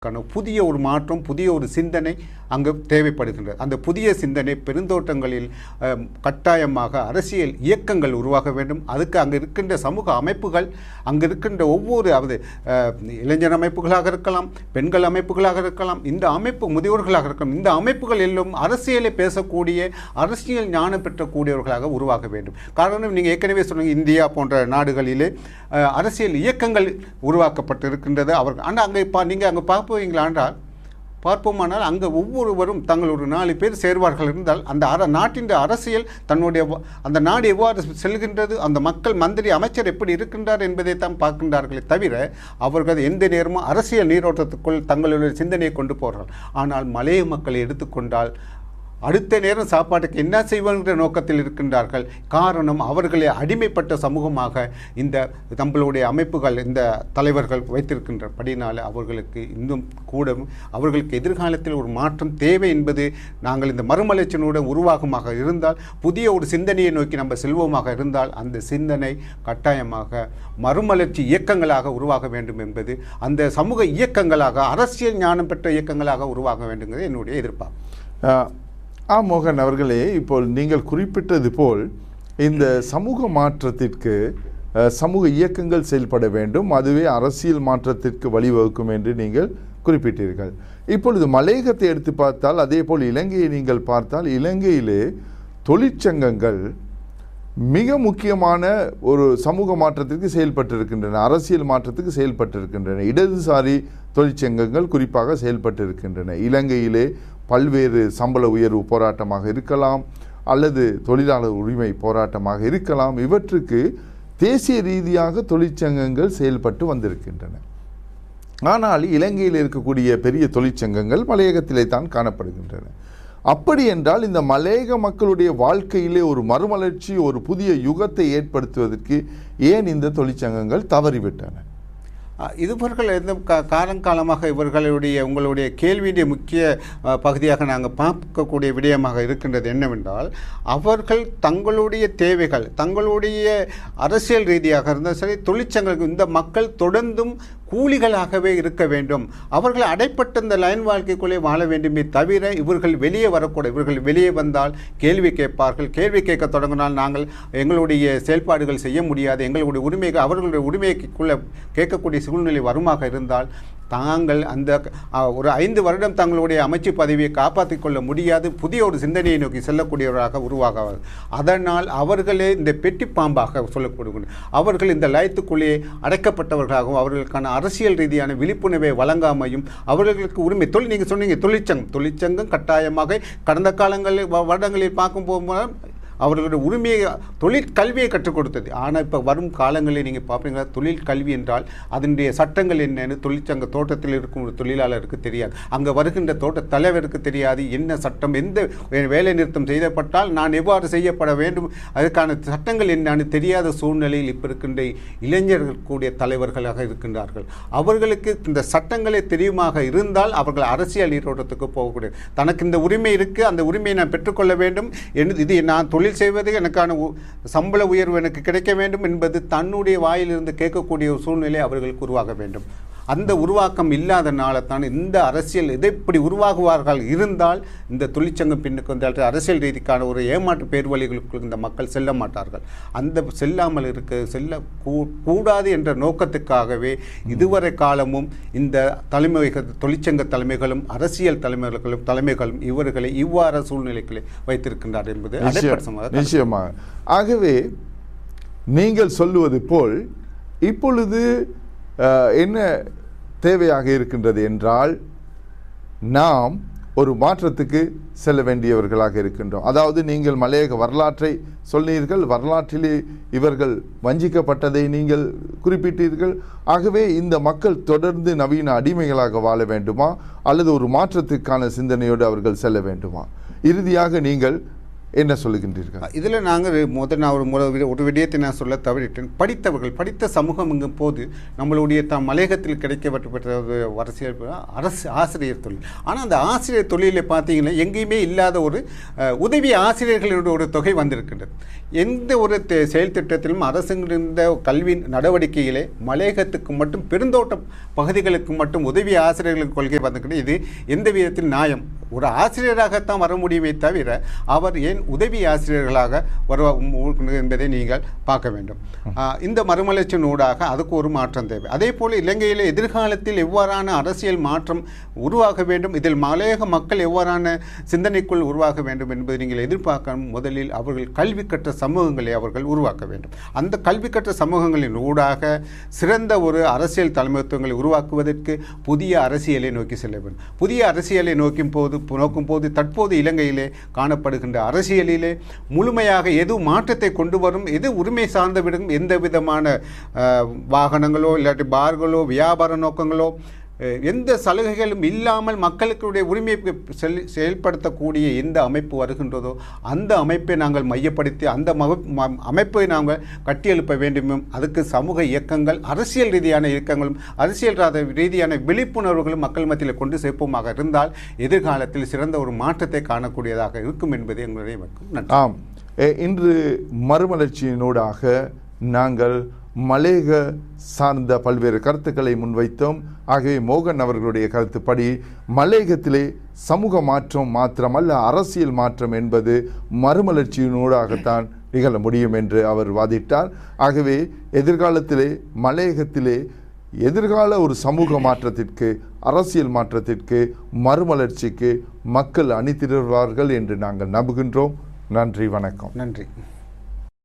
கான புதிய ஒரு மாற்றம் புதிய ஒரு சிந்தனை அங்கு தேவைப்படுகின்றது அந்த புதிய சிந்தனை பெருந்தோட்டங்களில் அஹ், கட்டாயமாக அரசியல் இயக்கங்கள் உருவாக வேண்டும் அதுக்கு அங்கு இருக்கின்ற சமூக அமைப்புகள் அங்கு இருக்கின்ற ஒவ்வொரு அதாவது அஹ், இளைஞர் அமைப்புகளாக இருக்கலாம் பெண்கள் அமைப்புகளாக இருக்கலாம் இந்த அமைப்பு முதியோர்களாக இருக்கலாம் இந்த அமைப்புகள் எல்லாம் அரசியலை பேசக்கூடிய அரசியல் ஞானம் பெற்றக்கூடியவர்களாக உருவாக வேண்டும் காரணம் நீங்கள் ஏற்கனவே சொன்னீங்க இந்தியா போன்ற நாடுகளிலே அஹ், அரசியல் இயக்கங்கள் உருவாக்கப்பட்டிருக்கின்றது அவர்கள் ஆனால் அங்கே பா நீங்கள் அங்கே பார்ப்பீங்களான்றால் பார்ப்போமானால் அங்கே ஒவ்வொருவரும் தங்கள் ஒரு நாலு பேர் சேர்வார்கள் இருந்தால் அந்த அர நாட்டின் அரசியல் தன்னுடைய வ- அந்த நாடு எவ்வாறு செல்கின்றது அந்த மக்கள் மந்திரி அமைச்சர் எப்படி இருக்கின்றார் என்பதை தான் பார்க்கின்றார்களே தவிர அவர்கள் எந்த நேரமும் அரசியல் நீரோட்டத்துக்குள் தங்களுடைய சிந்தனையை கொண்டு போகிறார்கள் ஆனால் மலைய மக்களை எடுத்துக்கொண்டால் அடுத்த நேரம் சாப்பாட்டுக்கு என்ன செய்வாங்கிற நோக்கத்தில் இருக்கின்றார்கள் காரணம் அவர்களை அடிமைப்பட்ட சமூகமாக இந்த நம்மளுடைய அமைப்புகள் இந்த தலைவர்கள் வைத்திருக்கின்றபடினால அவர்களுக்கு இன்னும் கூட அவர்களுக்கு எதிர்காலத்தில் ஒரு மாற்றம் தேவை என்பது நாங்கள் இந்த மறுமலர்ச்சியினுடன் உருவாகமாக இருந்தால் புதிய ஒரு சிந்தனையை நோக்கி நம்ம செல்வோமாக இருந்தால் அந்த சிந்தனை கட்டாயமாக மறுமலர்ச்சி இயக்கங்களாக உருவாக வேண்டும் என்பது அந்த சமூக இயக்கங்களாக அரசியல் ஞானம் பெற்ற இயக்கங்களாக உருவாக வேண்டுங்கிறது என்னுடைய எதிர்பார்ப்பு ஆ, ஆ மோகன் அவர்களே இப்போ நீங்கள் குறிப்பிட்டது போல் இந்த சமூக மாற்றத்திற்கு அ, சமூக இயக்கங்கள் செயல்பட வேண்டும் அதுவே அரசியல் மாற்றத்திற்கு வழிவகுக்கும் என்று நீங்கள் குறிப்பிட்டீர்கள் இப்பொழுது மலையகத்தை எடுத்து பார்த்தால் அதே போல் இலங்கையை நீங்கள் பார்த்தால் இலங்கையிலே தொழிற்சங்கங்கள் மிக முக்கியமான ஒரு சமூக மாற்றத்திற்கு செயல்பட்டிருக்கின்றன அரசியல் மாற்றத்துக்கு செயல்பட்டிருக்கின்றன இடதுசாரி தொழிற்சங்கங்கள் குறிப்பாக செயல்பட்டிருக்கின்றன இலங்கையிலே பல்வேறு சம்பள உயர்வு போராட்டமாக இருக்கலாம் அல்லது தொழிலாளர் உரிமை போராட்டமாக இருக்கலாம் இவற்றுக்கு தேசிய ரீதியாக தொழிற்சங்கங்கள் செயல்பட்டு வந்திருக்கின்றன ஆனால் இலங்கையில் இருக்கக்கூடிய பெரிய தொழிற்சங்கங்கள் மலையகத்திலே தான் காணப்படுகின்றன அப்படி என்றால் இந்த மலையக மக்களுடைய வாழ்க்கையிலே ஒரு மறுமலர்ச்சி ஒரு புதிய யுகத்தை ஏற்படுத்துவதற்கு ஏன் இந்த தொழிற்சங்கங்கள் தவறிவிட்டன அஹ் இவர்கள் இந்த கா காலங்காலமாக இவர்களுடைய உங்களுடைய கேள்வியுடைய முக்கிய அஹ், பகுதியாக நாங்கள் பார்க்கக்கூடிய விடயமாக இருக்கின்றது என்னவென்றால் அவர்கள் தங்களுடைய தேவைகள் தங்களுடைய அரசியல் ரீதியாக இருந்தால் சரி தொழிற்சங்கங்கள் இந்த மக்கள் தொடர்ந்தும் கூலிகளாகவே இருக்க வேண்டும் அவர்கள் அடைப்பட்ட இந்த லைன் வாழ்க்கைக்குள்ளே வாழ வேண்டுமே தவிர இவர்கள் வெளியே வரக்கூடாது இவர்கள் வெளியே வந்தால் கேள்வி கேட்பார்கள் கேள்வி கேட்க தொடங்கினால் நாங்கள் எங்களுடைய செயல்பாடுகள் செய்ய முடியாது எங்களுடைய உரிமைகள் அவர்களுடைய உரிமைக்குள்ளே கேட்கக்கூடிய சூழ்நிலை வருமாக இருந்தால் தாங்கள் அந்த அஹ், ஒரு ஐந்து வருடம் தங்களுடைய அமைச்சு பதவியை காப்பாற்றிக் கொள்ள முடியாது புதிய ஒரு சிந்தனையை நோக்கி செல்லக்கூடியவராக உருவாக அதனால் அவர்களே இந்த பெட்டி பாம்பாக சொல்லக்கூடிய அவர்கள் இந்த லயத்துக்குள்ளே அடைக்கப்பட்டவர்களாகவும் அவர்களுக்கான அரசியல் ரீதியான விழிப்புணர்வை வழங்காமையும் அவர்களுக்கு உரிமை தொழில் நீங்கள் சொன்னீங்க தொழிற்சங்கம் தொழிற்சங்கம் கட்டாயமாக கடந்த காலங்களில் வ- வருடங்களில் பார்க்கும் போகும்போது அவர்களுடைய உரிமையை தொழிற்கல்வியை கற்றுக் கொடுத்தது ஆனால் இப்போ வரும் காலங்களில் நீங்கள் பார்ப்பீங்களா தொழில் கல்வி என்றால் அதனுடைய சட்டங்கள் என்னன்னு தொழிற்சங்க தோட்டத்தில் இருக்கும் ஒரு தொழிலாளருக்கு தெரியாது அங்கே வருகின்ற தோட்ட தலைவருக்கு தெரியாது என்ன சட்டம் எந்த வேலை நிறுத்தம் செய்யப்பட்டால் நான் எவ்வாறு செய்யப்பட வேண்டும் அதற்கான சட்டங்கள் என்னன்னு தெரியாத சூழ்நிலையில் இப்போ இருக்கின்ற இளைஞர்கள் கூடிய தலைவர்களாக இருக்கின்றார்கள் அவர்களுக்கு இந்த சட்டங்களே தெரியுமாக இருந்தால் அவர்கள் அரசியல் நீரோட்டத்துக்கு போகக்கூடிய தனக்கு இந்த உரிமை இருக்குது அந்த உரிமையை நான் பெற்றுக்கொள்ள வேண்டும் என்று இது நான் தொழில் செய்வது எனக்கான உ- சம்பள உயர்வு எனக்கு கிடைக்க வேண்டும் என்பது தன்னுடைய வாயிலிருந்து கேட்கக்கூடிய ஒரு சூழ்நிலை அவர்களுக்கு உருவாக வேண்டும் அந்த உருவாக்கம் இல்லாதனால தான் இந்த அரசியல் இதை இப்படி உருவாகுவார்கள் இருந்தால் இந்த தொழிற்சங்கம் பின்னுக்கு வந்தால் அரசியல் ரீதிக்கான ஒரு ஏமாற்று பேர்வழிகளுக்குள் இந்த மக்கள் செல்ல மாட்டார்கள் அந்த செல்லாமல் இருக்க செல்ல கூ- கூடாது என்ற நோக்கத்துக்காகவே இதுவரை காலமும் இந்த தலைமை தொழிற்சங்க தலைமைகளும் அரசியல் தலைமைகளும் தலைமைகளும் இவர்களை இவ்வாறு சூழ்நிலைகளை வைத்திருக்கின்றார் என்பது நிச்சயம், அடைப்படுத்தமாக நிச்சயமாக ஆகவே நீங்கள் சொல்லுவது போல் இப்பொழுது அஹ், என்ன தேவையாக இருக்கின்றது என்றால் நாம் ஒரு மாற்றத்துக்கு செல்ல வேண்டியவர்களாக இருக்கின்றோம் அதாவது நீங்கள் மலையக வரலாற்றை சொன்னீர்கள் வரலாற்றிலே இவர்கள் வஞ்சிக்கப்பட்டதை நீங்கள் குறிப்பிட்டீர்கள் ஆகவே இந்த மக்கள் தொடர்ந்து நவீன அடிமைகளாக வாழ வேண்டுமா அல்லது ஒரு மாற்றத்துக்கான சிந்தனையோடு அவர்கள் செல்ல வேண்டுமா இறுதியாக நீங்கள் என்ன சொல்லுகின்றீர்கள் இதில் நாங்கள் முதல் நான் ஒரு முறை வி- ஒரு விடயத்தை நான் சொல்ல தவறிட்டேன் படித்தவர்கள் படித்த சமூகம் எங்கும் போது நம்மளுடைய த மலையகத்தில் கிடைக்கப்பட்ட ஒரு அரசியல் ப- அரசு ஆசிரியர் தொழில் ஆனால் அந்த ஆசிரியர் தொழிலில் பார்த்தீங்கன்னா எங்கேயுமே இல்லாத ஒரு அஹ், உதவி ஆசிரியர்களுடைய ஒரு தொகை வந்திருக்கின்றது எந்த ஒரு தே- செயல் திட்டத்திலும் அரசுங்கிருந்த கல்வி நடவடிக்கையிலே மலையகத்துக்கு மட்டும் பெருந்தோட்டம் பகுதிகளுக்கு மட்டும் உதவி ஆசிரியர்களுக்கு கொள்கை வந்திருக்கிறது இது எந்த விதத்தில் நியாயம் ஒரு ஆசிரியராகத்தான் வர முடியுமே தவிர அவர் ஏன் உதவி ஆசிரியர்களாக வர என்பதை நீங்கள் பார்க்க வேண்டும் ஆஹ் இந்த மறுமலர்ச்சியின் ஊடாக அதுக்கு ஒரு மாற்றம் தேவை அதே போல் இலங்கையில் எதிர்காலத்தில் எவ்வாறான அரசியல் மாற்றம் உருவாக வேண்டும் இதில் மலையக மக்கள் எவ்வாறான சிந்தனைக்குள் உருவாக வேண்டும் என்பதை நீங்கள் எதிர்பார்க்கணும் முதலில் அவர்கள் கல்வி கற்ற சமூகங்களை அவர்கள் உருவாக்க வேண்டும் அந்த கல்வி கற்ற சமூகங்களின் ஊடாக சிறந்த ஒரு அரசியல் தலைமைத்துவங்களை உருவாக்குவதற்கு புதிய அரசியலை நோக்கி செல்ல வேண்டும் புதிய அரசியலை நோக்கும் போது நோக்கும் போது தற்போது இலங்கையிலே காணப்படுகின்ற அரசியலிலே முழுமையாக எது மாற்றத்தை கொண்டு வரும் எது உரிமை சார்ந்து விடும் எந்த விதமான அஹ், வாகனங்களோ இல்லாட்டி பார்களோ வியாபார நோக்கங்களோ அஹ், எந்த சலுகைகளும் இல்லாமல் மக்களுடைய உரிமையை பெ- செல் செயல்படுத்தக்கூடிய எந்த அமைப்பு வருகின்றதோ அந்த அமைப்பை நாங்கள் மையப்படுத்தி அந்த மக- ம- அமைப்பை நாங்கள் கட்டியெழுப்ப வேண்டும் அதுக்கு சமூக இயக்கங்கள் அரசியல் ரீதியான இயக்கங்களும் அரசியல் ராத- ரீதியான விழிப்புணர்வுகளும் மக்கள் மத்தியில் கொண்டு சேர்ப்போமாக இருந்தால் எதிர்காலத்தில் சிறந்த ஒரு மாற்றத்தை காணக்கூடியதாக இருக்கும் என்பது எங்களுடைய வணக்கம் நன்றி ஆம் எ- இன்று மறுமலர்ச்சியினூடாக நாங்கள் மலேக சார்ந்த பல்வேறு கருத்துக்களை முன்வைத்தோம் ஆகவே மோகன் அவர்களுடைய கருத்துப்படி மலேகத்திலே சமூக மாற்றம் மாத்திரமல்ல அரசியல் மாற்றம் என்பது மறுமலர்ச்சியினூடாகத்தான் நிகழ முடியும் என்று அவர் வாதிட்டார் ஆகவே எதிர்காலத்திலே மலையகத்திலே எதிர்கால ஒரு சமூக மாற்றத்திற்கு அரசியல் மாற்றத்திற்கு மறுமலர்ச்சிக்கு மக்கள் அணிதிரள்வார்கள் என்று நாங்கள் நம்புகின்றோம் நன்றி வணக்கம் நன்றி